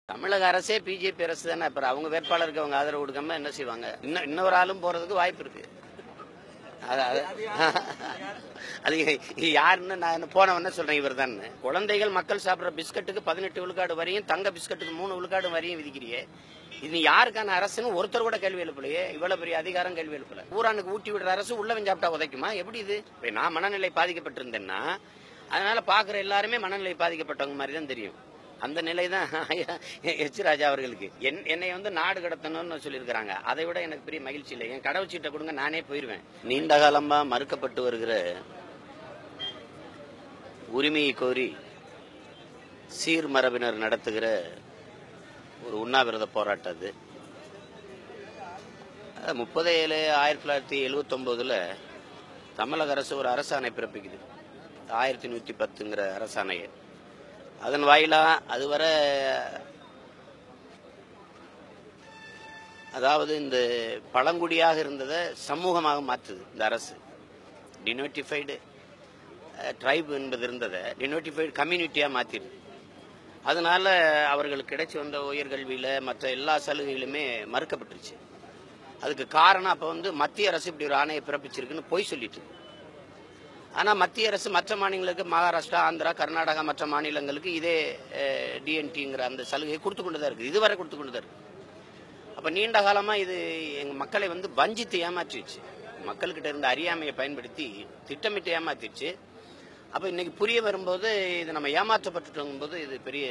தமிழக அரசே பிஜேபி அரசு தானே அப்புறம் அவங்க வேட்பாளருக்கு அவங்க ஆதரவு கொடுக்காம என்ன செய்வாங்க இன்னும் இன்னொரு ஆளும் போறதுக்கு வாய்ப்பு இருக்கு அது அது அது யாருன்னு நான் போனவன சொல்றேன் இவர் தான் குழந்தைகள் மக்கள் சாப்பிடுற பிஸ்கட்டுக்கு பதினெட்டு விழுக்காடு வரையும் தங்க பிஸ்கட்டுக்கு மூணு விழுக்காடு வரையும் விதிக்கிறியே இது யாருக்கான அரசுன்னு ஒருத்தர் கூட கேள்வி எழுப்பலையே இவ்வளவு பெரிய அதிகாரம் கேள்வி எழுப்பல ஊரானுக்கு ஊட்டி விடுற அரசு உள்ளவன் சாப்பிட்டா உதைக்குமா எப்படி இது இப்ப நான் மனநிலை பாதிக்கப்பட்டிருந்தேன்னா அதனால பாக்குற எல்லாருமே மனநிலை பாதிக்கப்பட்டவங்க மாதிரி தான் தெரியும் அந்த நிலை தான் எச் ராஜா அவர்களுக்கு என் என்னை வந்து நாடு கடத்தணும்னு சொல்லியிருக்கிறாங்க அதை விட எனக்கு பெரிய மகிழ்ச்சி இல்லை என் கடவுச்சீட்டை கொடுங்க நானே போயிடுவேன் நீண்ட காலமா மறுக்கப்பட்டு வருகிற உரிமையை கோரி சீர்மரபினர் நடத்துகிற ஒரு உண்ணாவிரத போராட்டம் அது அது முப்பது ஏழு ஆயிரத்தி தொள்ளாயிரத்தி எழுவத்தொம்போதுல தமிழக அரசு ஒரு அரசாணை பிறப்பிக்குது ஆயிரத்தி நூற்றி பத்துங்கிற அரசாணையை அதன் வாயிலா அதுவரை அதாவது இந்த பழங்குடியாக இருந்ததை சமூகமாக மாற்றுது இந்த அரசு டினோட்டிஃபைடு ட்ரைப் என்பது இருந்ததை டினோட்டிஃபைடு கம்யூனிட்டியாக மாற்றிடுது அதனால அவர்களுக்கு கிடைச்சி வந்த உயர்கல்வியில் மற்ற எல்லா சலுகைகளுமே மறுக்கப்பட்டுருச்சு அதுக்கு காரணம் அப்போ வந்து மத்திய அரசு இப்படி ஒரு ஆணையை பிறப்பிச்சிருக்குன்னு பொய் சொல்லிட்டு ஆனால் மத்திய அரசு மற்ற மாநிலங்களுக்கு மகாராஷ்டிரா ஆந்திரா கர்நாடகா மற்ற மாநிலங்களுக்கு இதே டிஎன்டிங்கிற அந்த சலுகையை கொடுத்து கொண்டு தான் இருக்குது இதுவரை கொடுத்து கொண்டு தான் இருக்குது அப்போ நீண்ட காலமாக இது எங்கள் மக்களை வந்து வஞ்சித்து ஏமாற்றிடுச்சு மக்கள்கிட்ட இருந்த அறியாமையை பயன்படுத்தி திட்டமிட்டு ஏமாத்திடுச்சு அப்போ இன்னைக்கு புரிய வரும்போது இது நம்ம ஏமாற்றப்பட்டுட்டோங்கும் போது இது பெரிய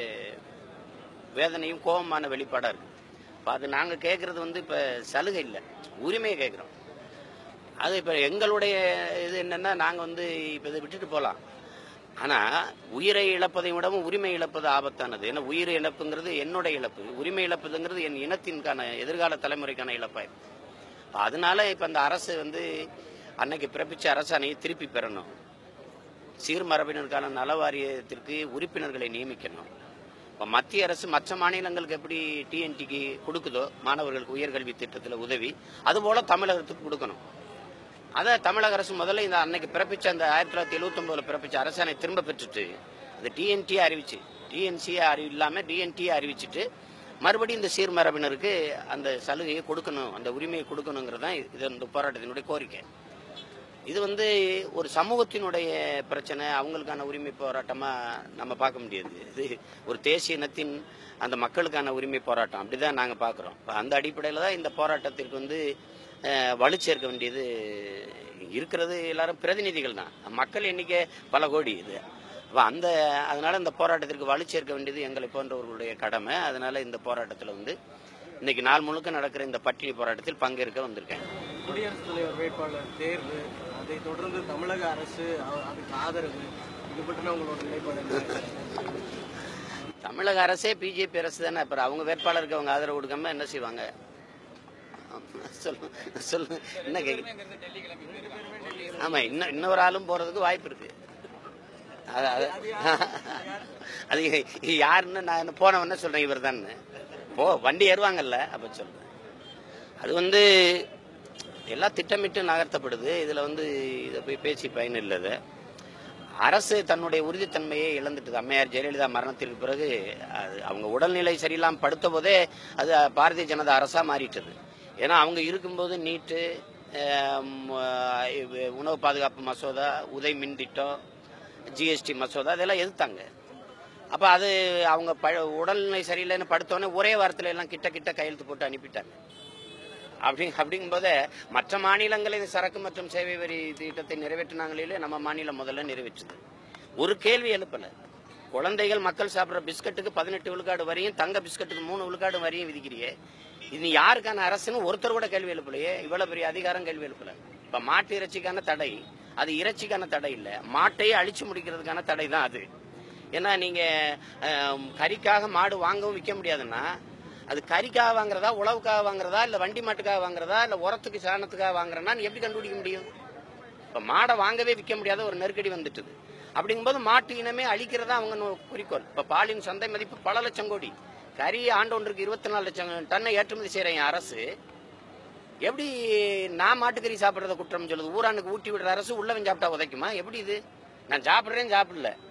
வேதனையும் கோபமான வெளிப்பாடாக இருக்குது இப்போ அது நாங்கள் கேட்குறது வந்து இப்போ சலுகை இல்லை உரிமையை கேட்குறோம் அது இப்போ எங்களுடைய இது என்னன்னா நாங்கள் வந்து இப்போ இதை விட்டுட்டு போகலாம் ஆனால் உயிரை இழப்பதை விடவும் உரிமை இழப்பது ஆபத்தானது ஏன்னா உயிரை இழப்புங்கிறது என்னுடைய இழப்பு உரிமை இழப்புங்கிறது என் இனத்தின்கான எதிர்கால தலைமுறைக்கான இழப்பாயிருக்கு அதனால இப்போ அந்த அரசு வந்து அன்னைக்கு பிறப்பிச்ச அரசாணையை திருப்பி பெறணும் சீர்மரபினருக்கான நல வாரியத்திற்கு உறுப்பினர்களை நியமிக்கணும் இப்போ மத்திய அரசு மற்ற மாநிலங்களுக்கு எப்படி டிஎன்டிக்கு கொடுக்குதோ மாணவர்களுக்கு உயர்கல்வி திட்டத்தில் உதவி அதுபோல தமிழகத்துக்கு கொடுக்கணும் அதை தமிழக அரசு முதல்ல இந்த அன்னைக்கு பிறப்பிச்ச அந்த ஆயிரத்தி தொள்ளாயிரத்தி எழுபத்தொன்பதுல பிறப்பிச்ச அரசாணை திரும்ப பெற்றுட்டு அது டிஎன்டியை அறிவிச்சு டிஎன்சியை அறிவி இல்லாமல் டிஎன்டியை அறிவிச்சிட்டு மறுபடியும் இந்த சீர்மரபினருக்கு அந்த சலுகையை கொடுக்கணும் அந்த உரிமையை கொடுக்கணுங்கிறது தான் இது இந்த போராட்டத்தினுடைய கோரிக்கை இது வந்து ஒரு சமூகத்தினுடைய பிரச்சனை அவங்களுக்கான உரிமை போராட்டமா நம்ம பார்க்க முடியாது இது ஒரு தேசிய இனத்தின் அந்த மக்களுக்கான உரிமை போராட்டம் அப்படிதான் நாங்க பார்க்குறோம் அந்த அடிப்படையில் தான் இந்த போராட்டத்திற்கு வந்து அஹ், வலு சேர்க்க வேண்டியது இருக்கிறது எல்லாரும் பிரதிநிதிகள் தான் மக்கள் எண்ணிக்கை பல கோடி இது அப்ப அந்த அதனால இந்த போராட்டத்திற்கு வலு சேர்க்க வேண்டியது எங்களை போன்றவர்களுடைய கடமை அதனால இந்த போராட்டத்தில் வந்து இன்னைக்கு நாள் முழுக்க நடக்கிற இந்த பட்டினி போராட்டத்தில் பங்கேற்க வந்திருக்கேன் குடியரசுத் தலைவர் வேட்பாளர் தேர்வு அதை தொடர்ந்து தமிழக அரசு அவ- அதுக்கு ஆதரவு இது பற்றின உங்களோட நிலைப்பாடு என்ன? தமிழக அரசே பிஜேபி அரசு தானே அப்புறம் அவங்க வேட்பாளருக்கு அவங்க ஆதரவு கொடுக்காம என்ன செய்வாங்க சொல்லு சொல்லு என்ன கேக்கு ஆமா இன்னும் இன்னொரு ஆளும் போறதுக்கு வாய்ப்பு இருக்கு அது அது- அது யாருன்னு நான் போனவன சொல்றேன் இவர் தான் போ வண்டி ஏறுவாங்கல்ல அப்ப சொல்றேன் அது வந்து எல்லாம் திட்டமிட்டு நகர்த்தப்படுது இதுல வந்து இதை போய் பேசி பயன் இல்லது அரசு தன்னுடைய உறுதித்தன்மையை இழந்துட்டது அம்மையார் ஜெயலலிதா மரணத்திற்கு பிறகு அது அவங்க உடல்நிலை சரியில்லாம படுத்த போதே அது பாரதிய ஜனதா அரசா மாறிட்டது ஏன்னா அவங்க இருக்கும்போது நீட்டு ஆம், இது உணவு பாதுகாப்பு மசோதா உதய் மின் திட்டம் ஜிஎஸ்டி மசோதா இதெல்லாம் எதிர்த்தாங்க அப்ப அது அவங்க ப உடல்நிலை சரியில்லைன்னு படுத்தோடனே ஒரே வாரத்துல எல்லாம் கிட்ட கிட்ட கையெழுத்து போட்டு அனுப்பிட்டாங்க அப்படி அப்படிங்கும்போது மற்ற மாநிலங்களின் சரக்கு மற்றும் சேவை வரி திட்டத்தை நிறைவேற்றினாங்களே நம்ம மாநிலம் முதல்ல நிறைவேற்றுது ஒரு கேள்வி எழுப்பல குழந்தைகள் மக்கள் சாப்பிடுற பிஸ்கட்டுக்கு பதினெட்டு விழுக்காடு வரையும் தங்க பிஸ்கட்டுக்கு மூணு விழுக்காடு வரையும் விதிக்கிறியே இது யாருக்கான அரசுன்னு ஒருத்தர் கூட கேள்வி எழுப்பலையே இவ்வளவு பெரிய அதிகாரம் கேள்வி எழுப்பல இப்ப மாட்டு இறைச்சிக்கான தடை அது இறைச்சிக்கான தடை இல்ல மாட்டையே அழிச்சு முடிக்கிறதுக்கான தடை தான் அது ஏன்னா நீங்க அஹ், கறிக்காக மாடு வாங்கவும் விற்க முடியாதுன்னா அது கறிக்காக வாங்குறதா உழவுக்காக வாங்குறதா இல்ல வண்டி மாட்டுக்காக வாங்குறதா இல்ல உரத்துக்கு சாணத்துக்காக வாங்குறனா எப்படி கண்டுபிடிக்க முடியும் இப்ப மாடை வாங்கவே விற்க முடியாத ஒரு நெருக்கடி வந்துட்டுது அப்படிங்கும்போது மாட்டு இனமே அழிக்கிறதா அவங்க நோ- குறிக்கோள் இப்ப பாலின் சந்தை மதிப்பு பல லட்சம் கோடி கறி ஆண்டு ஒன்றுக்கு இருபத்தி நாலு லட்சம் டன்னை ஏற்றுமதி செய்யற என் அரசு எப்படி நான் மாட்டுக்கறி சாப்பிடுறத குற்றம் சொல்லுது ஊரானுக்கு ஊட்டி விடுற அரசு உள்ளவன் சாப்பிட்டா உதைக்குமா எப்படி இது நான் சாப்பிடுறேன் சாப்பிடல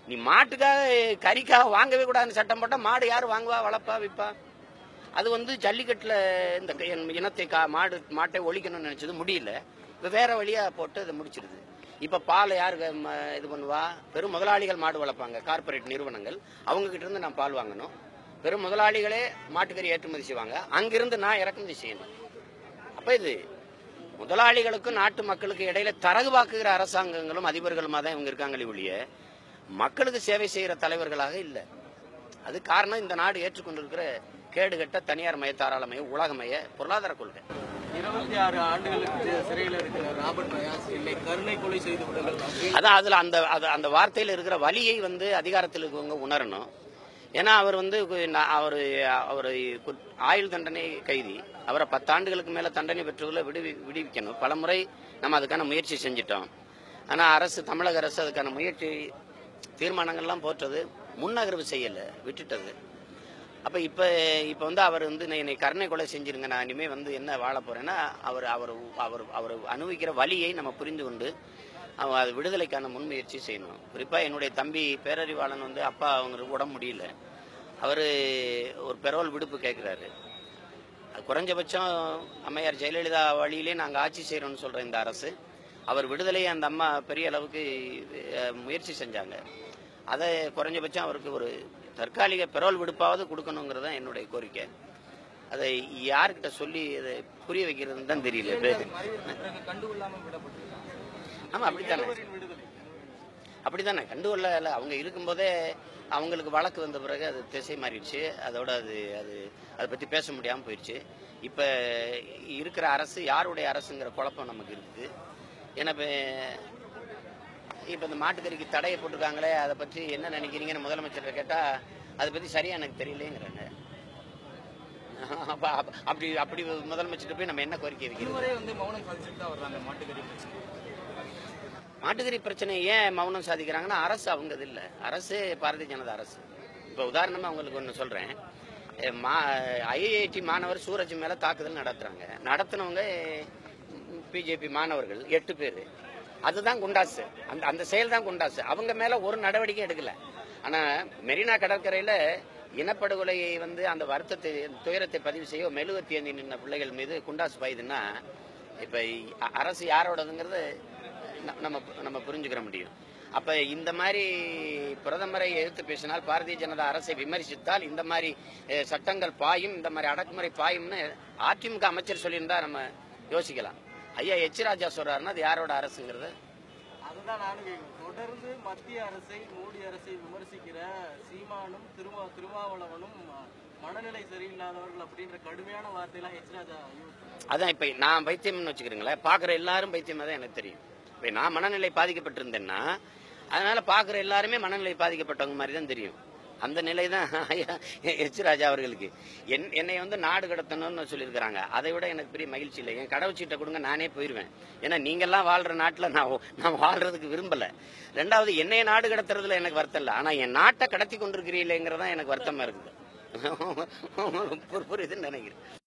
நீ மாட்டுக்காக கறிக்காக வாங்கவே கூடாதுன்னு சட்டம் போட்டா மாடு யார் வாங்குவா வளர்ப்பா விற்பா அது வந்து ஜல்லிக்கட்டுல இந்த க- என் இனத்தை கா மாடு மாட்டை ஒழிக்கணும்னு நினைச்சது முடியல இப்போ வேற வழியா போட்டு அதை முடிச்சிருது இப்ப பால் யார் க- ம- இது பண்ணுவா பெரும் முதலாளிகள் மாடு வளர்ப்பாங்க கார்ப்பரேட் நிறுவனங்கள் அவங்க கிட்ட இருந்து நான் பால் வாங்கணும் பெரும் முதலாளிகளே மாட்டுக்கறி ஏற்றுமதி செய்வாங்க அங்கிருந்து நான் இறக்குமதி செய்யணும் அப்ப இது முதலாளிகளுக்கும் நாட்டு மக்களுக்கு இடையில தரகு வாக்குகிற அரசாங்கங்களும் அதிபர்களுமா தான் இவங்க இருக்காங்களே ஒழிய மக்களுக்கு சேவை செய்கிற தலைவர்களாக இல்லை அது காரணம் இந்த நாடு ஏற்றுக்கொண்டிருக்கிற கேடுகட்ட தனியார் மய தாராளமய உலகமய பொருளாதார கொள்கை இருபத்தி ஆறு ஆண்டுகளுக்கு சிறையில் இருக்கிற ராபர்ட் பயாஸ் இல்லை கருணை கொலை செய்து விடுங்கள் அப்படின்னு அதான் அதுல அந்த அது- அந்த வார்த்தையில இருக்கிற வலியை வந்து அதிகாரத்தில் இருக்கவங்க உணரணும் ஏன்னா அவர் வந்து அவர் அவர் ஆயுள் தண்டனை கைதி அவரை பத்தாண்டுகளுக்கு மேல தண்டனை பெற்றவர்களை விடுவி விடுவிக்கணும் பல முறை நம்ம அதுக்கான முயற்சி செஞ்சிட்டோம் ஆனா அரசு தமிழக அரசு அதுக்கான முயற்சி தீர்மானங்கள்லாம் போட்டது முன்னகர்வு செய்யல விட்டுட்டது அப்ப இப்ப இப்ப வந்து அவர் வந்து நான் என்னை கருணை கொலை செஞ்சிருங்க நான் இனிமே வந்து என்ன வாழ போறேன்னா அவர் அவர் அவர் அவர் அனுபவிக்கிற வலியை நம்ம புரிந்து கொண்டு அவன் அது விடுதலைக்கான முன்முயற்சி செய்யணும் குறிப்பா என்னுடைய தம்பி பேரறிவாளன் வந்து அப்பா அவங்களுக்கு உடம்பு முடியல அவர் ஒரு பெரோல் விடுப்பு கேட்கிறாரு குறைஞ்சபட்சம் அம்மையார் ஜெயலலிதா வழியிலே நாங்கள் ஆட்சி செய்கிறோம்னு சொல்ற இந்த அரசு அவர் விடுதலையை அந்த அம்மா பெரிய அளவுக்கு அஹ், முயற்சி செஞ்சாங்க அதை குறைஞ்சபட்சம் அவருக்கு ஒரு தற்காலிக பெரோல் விடுப்பாவது கொடுக்கணுங்கிறது தான் என்னுடைய கோரிக்கை அதை யார்கிட்ட சொல்லி அதை புரிய வைக்கிறதுன்னு தான் தெரியல பிறகு கண்டுகொள்ளாமல் விடப்பட்டிருக்காங்க ஆமா அப்படித்தானே விடுதலை அப்படித்தானே கண்டுகொள்ள இல்ல. அவங்க இருக்கும்போதே அவங்களுக்கு வழக்கு வந்த பிறகு அது திசை மாறிடுச்சு அதோட அது அது அதை பத்தி பேச முடியாம போயிடுச்சு இப்ப இருக்கிற அரசு யாருடைய அரசுங்கிற குழப்பம் நமக்கு இருக்குது ஏன்னா இப்ப இப்ப இந்த மாட்டுக்கறிக்கு தடையை போட்டிருக்காங்களே அதை பற்றி என்ன நினைக்கிறீங்கன்னு முதலமைச்சர்கிட்ட கேட்டா அதை பத்தி சரியா எனக்கு தெரியலேங்கிறாங்க அப்ப அப்ப- அப்படி அப்படி முதலமைச்சர்கிட்ட போய் நம்ம என்ன கோரிக்கை வைக்கிறது இதுவரை வந்து மௌனம் சாதிச்சுட்டு தான் வர்றாங்க மாட்டுக்கறி பிரச்சனை மாட்டுக்கறி பிரச்சனை ஏன் மௌனம் சாதிக்கிறாங்கன்னா அரசு அவங்கது இல்ல அரசு பாரதிய ஜனதா அரசு இப்ப உதாரணமா உங்களுக்கு ஒண்ணு சொல்றேன் ஐஐடி மாணவர் சூரஜ் மேல தாக்குதல் நடத்துறாங்க நடத்தினவங்க பிஜேபி மாணவர்கள் எட்டு பேர் அதுதான் குண்டாசு அந்த அந்த செயல் தான் குண்டாசு அவங்க மேல ஒரு நடவடிக்கை எடுக்கல ஆனா மெரினா கடற்கரையில இனப்படுகொலையை வந்து அந்த வருத்தத்தை துயரத்தை பதிவு செய்ய மெழுகுவத்தி ஏந்தி நின்ன பிள்ளைகள் மீது குண்டாசு பாயுதுன்னா இப்ப அ- அரசு யாரோடதுங்கிறது ந- நம்ம நம்ம புரிஞ்சுக்கிற முடியும் அப்ப இந்த மாதிரி பிரதமரை எதிர்த்து பேசினால் பாரதிய ஜனதா அரசை விமர்சித்தால் இந்த மாதிரி அஹ், சட்டங்கள் பாயும் இந்த மாதிரி அடக்குமுறை பாயும்னு அதிமுக அமைச்சர் சொல்லியிருந்தா நம்ம யோசிக்கலாம் ஐயா எச் ராஜா சொல்றாருன்னா அது யாரோட அரசுங்கிறது அதுதான் நானும் கேட்கிறேன் தொடர்ந்து மத்திய அரசை மோடி அரசை விமர்சிக்கிற சீமானும் திருமா திருமாவளவனும் ம- மனநிலை சரியில்லாதவர்கள் அப்படின்ற கடுமையான வார்த்தையெல்லாம் ஹெச் ராஜா யூஸ் பண்ணாரு. அதான் இப்ப நான் பைத்தியம்னு வச்சுக்கிறீங்களேன் பாக்குற எல்லாரும் பைத்தியமா தான் எனக்கு தெரியும் இப்ப நான் மனநிலை பாதிக்கப்பட்டிருந்தேன்னா அதனால பாக்குற எல்லாருமே மனநிலை பாதிக்கப்பட்டவங்க மாதிரி தான் தெரியும் அந்த நிலை தான் எச் ராஜா அவர்களுக்கு என் என்னை வந்து நாடு கடத்தணும்னு சொல்லியிருக்கிறாங்க அதை விட எனக்கு பெரிய மகிழ்ச்சி இல்லை என் கடவுச்சீட்டை கொடுங்க நானே போயிடுவேன் ஏன்னா நீங்கெல்லாம் வாழ்ற நாட்டில் நான் நான் வாழ்றதுக்கு விரும்பல ரெண்டாவது என்னைய நாடு கடத்துறதுல எனக்கு வருத்தம் இல்லை ஆனா என் நாட்டை கடத்தி கொண்டிருக்கிறீங்களேங்கிறதான் எனக்கு வருத்தமா இருக்குது புரியுதுன்னு நினைக்கிறேன்